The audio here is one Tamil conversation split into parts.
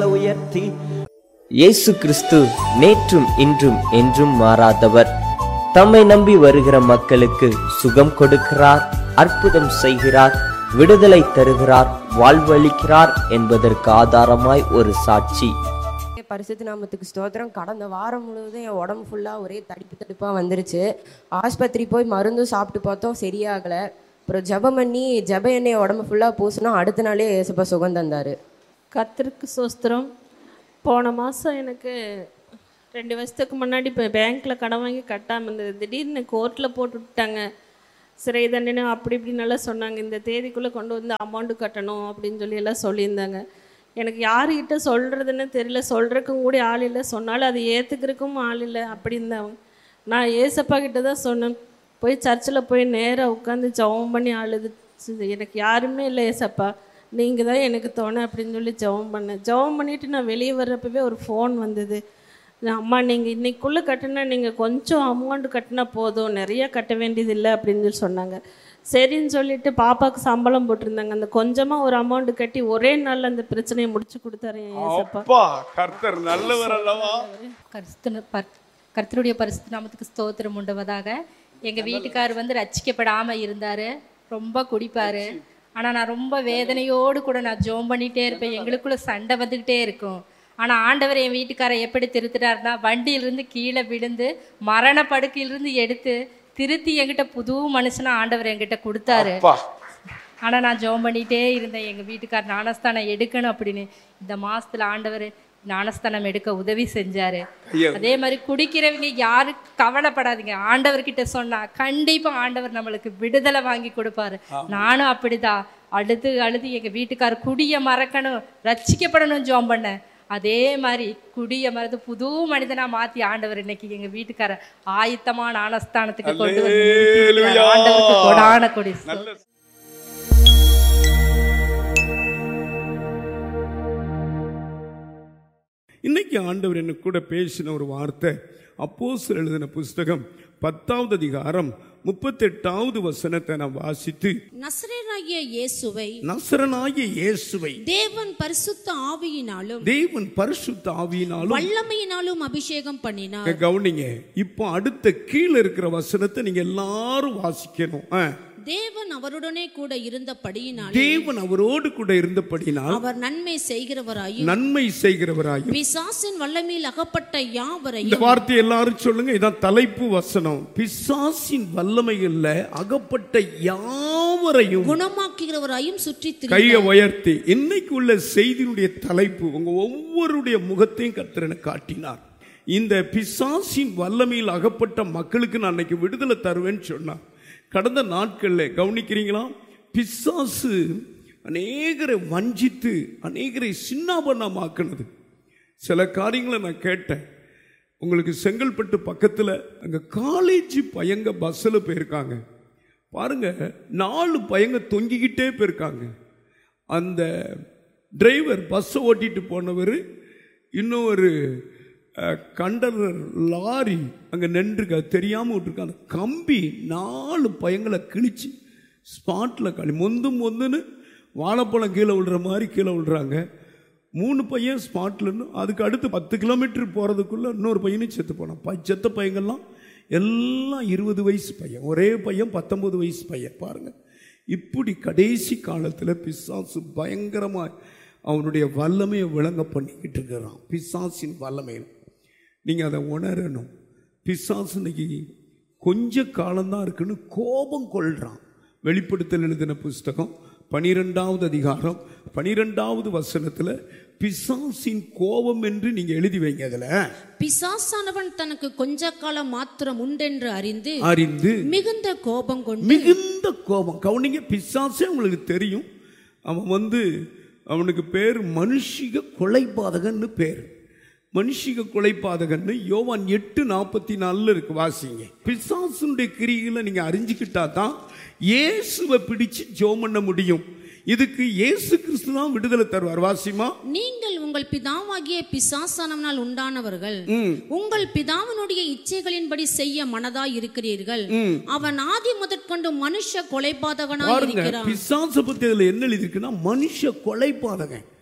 கரங்களை உயர்த்தி இயேசு கிறிஸ்து நேற்றும் இன்றும் என்றும் மாறாதவர் தம்மை நம்பி வருகிற மக்களுக்கு சுகம் கொடுக்கிறார் அற்புதம் செய்கிறார் விடுதலை தருகிறார் வாழ்வளிக்கிறார் என்பதற்கு ஆதாரமாய் ஒரு சாட்சி பரிசுத்த நாமத்துக்கு ஸ்தோத்திரம் கடந்த வாரம் முழுவதும் என் உடம்பு ஃபுல்லாக ஒரே தடிப்பு தடிப்பாக வந்துருச்சு ஆஸ்பத்திரி போய் மருந்தும் சாப்பிட்டு பார்த்தோம் சரியாகலை அப்புறம் ஜெபம் பண்ணி ஜெப எண்ணெய் உடம்பு ஃபுல்லாக பூசினா அடுத்த நாளே ஏசப்பா சுகம் தந்தார் கர்த்தருக்கு சோஸ்திரம் போன மாதம் எனக்கு ரெண்டு வருஷத்துக்கு முன்னாடி இப்போ பேங்க்கில் கடன் வாங்கி கட்டாமல் இருந்தது திடீர்னு கோர்ட்டில் போட்டு விட்டாங்க சிறை தண்டனை அப்படி இப்படின்னு எல்லாம் சொன்னாங்க இந்த தேதிக்குள்ளே கொண்டு வந்து அமௌண்ட்டு கட்டணும் அப்படின்னு சொல்லி எல்லாம் சொல்லியிருந்தாங்க எனக்கு யாருக்கிட்ட சொல்கிறதுன்னு தெரியல சொல்கிறதுக்கும் கூட ஆள் இல்லை சொன்னாலும் அது ஏற்றுக்கிறதுக்கும் ஆள் இல்லை அப்படி இருந்தாங்க நான் ஏசப்பா கிட்ட தான் சொன்னேன் போய் சர்ச்சில் போய் நேராக உட்காந்து ஜெபம் பண்ணி அழுது சரி, எனக்கு யாருமே இல்லை ஏசப்பா நீங்கள் தான் எனக்கு தோணை அப்படின்னு சொல்லி ஜெபம் பண்ணேன் ஜெபம் பண்ணிவிட்டு நான் வெளியே வர்றப்பவே ஒரு ஃபோன் வந்தது நான், அம்மா நீங்கள் இன்னைக்குள்ளே கட்டினா நீங்கள் கொஞ்சம் அமௌண்ட் கட்டினா போதும் நிறைய கட்ட வேண்டியது இல்லை அப்படின்னு சொல்லி சொன்னாங்க சரின்னு சொல்லிட்டு பாப்பாவுக்கு சம்பளம் போட்டிருந்தாங்க அந்த கொஞ்சமாக ஒரு அமௌண்ட் கட்டி ஒரே நாளில் அந்த பிரச்சனையை முடிச்சு கொடுத்தாரு என் ஏசப்பா அப்பா கர்த்தர் நல்லவர் அல்லவா கர்த்தன பர்- கர்த்தருடைய பரிசுத்த நாமத்துக்கு ஸ்தோத்திரம் உண்டுவதாக எங்க வீட்டுக்கார் வந்து ரட்சிக்கப்படாம இருந்தாரு ரொம்ப குடிப்பாரு ஆனா நான் ரொம்ப வேதனையோடு கூட நான் ஜோம் பண்ணிட்டே இருப்பேன் எங்களுக்குள்ள சண்டை வந்துக்கிட்டே இருக்கும் ஆனா ஆண்டவர் என் வீட்டுக்காரை எப்படி திருத்துட்டாருன்னா வண்டியிலிருந்து கீழே விழுந்து மரண படுக்கையிலிருந்து எடுத்து திருத்தி என்கிட்ட புது மனுஷனா ஆண்டவர் என்கிட்ட கொடுத்தாரு அப்பா ஆனா நான் ஜெபம் பண்ணிட்டே இருந்தேன் எங்க வீட்டுக்கார் ஞானஸ்தானம் எடுக்கணும் அப்படின்னு இந்த மாசத்துல ஆண்டவர் ஞானஸ்தானம் எடுக்க உதவி செஞ்சாரு ஐயா. அதே மாதிரி குடிக்கிறவங்க யாரும் கவலைப்படாதீங்க ஆண்டவர்கிட்ட சொன்னா கண்டிப்பா ஆண்டவர் நம்மளுக்கு விடுதலை வாங்கி கொடுப்பாரு நானும் அப்படிதான் அழுது அழுது எங்க வீட்டுக்கார் குடிய மறக்கணும் ரட்சிக்கப்படணும் ஜெபம் பண்ணேன் அதே மாதிரி குடிய மறந்து புது மனிதனா மாத்தி ஆண்டவர் இன்னைக்கு எங்க வீட்டுக்கார ஆயத்தமான ஞானஸ்தானத்துக்கு கொண்டு வந்து நிறுத்தியிருக்கிறார். அல்லேலூயா. ஆண்டவருக்கு கொடான கொடி நல்ல இன்னைக்கு ஆண்டவர் என்ன கூட பேசின ஒரு வார்த்தை அப்போஸ்தலர் எழுதின புஸ்தகம் பத்தாவது அதிகாரம் முப்பத்தெட்டாவது வசனத்தை நான் வாசித்து நசரேனாகிய இயேசுவை நசரனாகிய இயேசுவை தேவன் பரிசுத்த ஆவியினாலும் தேவன் பரிசுத்த ஆவியினாலும் வல்லமையினாலும் அபிஷேகம் பண்ணினார் கவனிங்க இப்போ அடுத்த கீழே இருக்கிற வசனத்தை நீங்க எல்லாரும் வாசிக்கணும் ஆ. தேவன் அவருடனே கூட இருந்தபடியினால் தேவன் அவரோடு கூட இருந்தபடினால் அவர் நன்மை செய்கிறவராயும் நன்மை செய்கிறவராயும் பிசாசின் வல்லமையில் அகப்பட்ட இந்த யாவரையும் வார்த்தை எல்லாரும் சொல்லுங்க இதான் தலைப்பு வசனம் பிசாசின் வல்லமைகள்ல அகப்பட்ட யாவரையும் குணமாக்குகிறவராயும் சுற்றி கையை உயர்த்தி இன்னைக்கு உள்ள செய்தியினுடைய தலைப்பு உங்க ஒவ்வொருடைய முகத்தையும் கர்த்தரனை காட்டினார் இந்த பிசாசின் வல்லமையில் அகப்பட்ட மக்களுக்கு நான் அன்னைக்கு விடுதலை தருவேன்னு சொன்னார் கடந்த நாட்களில் கவனிக்கிறீங்களா பிசாசு அநேகரை வஞ்சித்து அநேகரை சின்னாபண்ணமாக்குனது சில காரியங்களை நான் கேட்டேன் உங்களுக்கு செங்கல்பட்டு பக்கத்தில் அங்கே காலேஜ் பையங்க பஸ்ஸில் போயிருக்காங்க பாருங்க நாலு பையங்க தொங்கிக்கிட்டே போயிருக்காங்க அந்த டிரைவர் பஸ்ஸை ஓட்டிட்டு போனவர் இன்னும் ஒரு கண்டனர் லாரி அங்கே நின்றுருக்கு அது தெரியாமல் விட்டுருக்கு அந்த கம்பி நாலு பையங்களை கிழிச்சு ஸ்பாட்டில் களி மொந்து மொந்துன்னு வாழைப்பழம் கீழே விழுற மாதிரி கீழே விழுறாங்க மூணு பையன் ஸ்பாட்லன்னு அதுக்கு அடுத்து பத்து கிலோமீட்டர் போகிறதுக்குள்ளே இன்னொரு பையனும் செத்து போனான் ப செத்த பையங்கள்லாம் எல்லாம் இருபது வயசு பையன் ஒரே பையன் பத்தொன்பது வயசு பையன் பாருங்கள் இப்படி கடைசி காலத்தில் பிசாசு பயங்கரமாக அவனுடைய வல்லமையை விளங்க பண்ணிக்கிட்டு இருக்கிறான் பிசாசின் வல்லமையில் நீங்கள் அதை உணரணும் பிசாசு இன்னைக்கு கொஞ்ச காலம்தான் இருக்குன்னு கோபம் கொள்றான் வெளிப்படுத்தல் எழுதின புஸ்தகம் பனிரெண்டாவது அதிகாரம் பனிரெண்டாவது வசனத்தில் பிசாசின் கோபம் என்று நீங்கள் எழுதி வைங்க அதில் பிசாசானவன் தனக்கு கொஞ்ச காலம் மாத்திரம் உண்டென்று அறிந்து அறிந்து மிகுந்த கோபம் கொண்டு மிகுந்த கோபம் கவனிங்க பிசாசே உங்களுக்கு தெரியும் அவன் வந்து அவனுக்கு பேர் மனுஷிக கொலைபாதகன்னு பேர் மனுஷிக கொலைபாதகன்னு யோவான் எட்டு நாற்பத்தி நாலில் இருக்கு வாசிங்க பிசாசுடைய கிரிகளை நீங்கள் அறிஞ்சிக்கிட்டா தான் இயேசுவை பிடிச்சு ஜோம் பண்ண முடியும் இதுக்கு இயேசு கிறிஸ்து தான் விடுதலை தருவார் வாசிமா நீங்கள் உங்கள் பிதாவாகிய பிசாசானவனால் உண்டானவர்கள் உங்கள் பிதாவினுடைய இச்சைகளின்படி செய்ய மனதாய் இருக்கிறீர்கள் அவன் ஆதி முதற்கொண்டு மனுஷ கொலைபாதகனாய் பாருங்க இருக்கிறான் பிசாசை பத்தி அதுல என்ன எழுதியிருக்குன்னா மனுஷ கொலைபாதகன்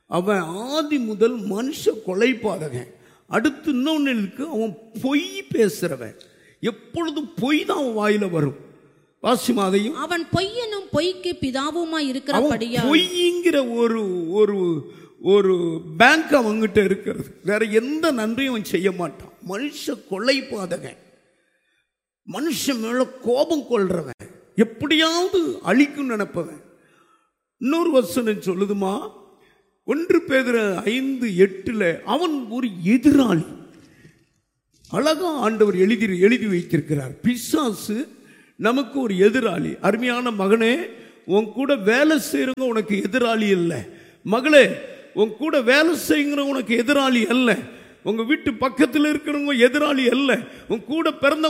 அவன் ஆதி முதல் மனுஷ கொலைபாதகன் அடுத்து இன்னொன்னு இருக்கு அவன் பொய் பேசுறவன் எப்பொழுதும் பொய் தான் அவன் வாயில வரும் வாசிமாதையும் அவன் பொய்யனும் பொய்க்கு பிதாவுமாய் அவன் இருக்கிறபடியா பொய்ங்கிற ஒரு ஒரு ஒரு பேங்க் அவங்கிட்ட இருக்கிறது வேற எந்த நன்றியும் அவன் செய்ய மாட்டான் மனுஷ கொலை பாதகன் மனுஷன் மேல கோபம் கொள்றவன் எப்படியாவது அழிக்கும் நினைப்பவன் இன்னொரு வசனம் சொல்லுதுமா ஒன்று பேதுர ஐந்து எட்டுல அவன் ஒரு எதிராளி அழகா ஆண்டவர் எழுதி எழுதி வைத்திருக்கிறார் பிசாசு நமக்கு ஒரு எதிராளி அருமையான மகனே உன் கூட வேலை செய்கிறவங்க உனக்கு எதிராளி இல்லை மகளே உன் கூட வேலை செய்கிற உனக்கு எதிராளி அல்ல உங்க வீட்டு பக்கத்தில் இருக்கிறவங்க எதிராளி அல்ல உன் கூட பிறந்த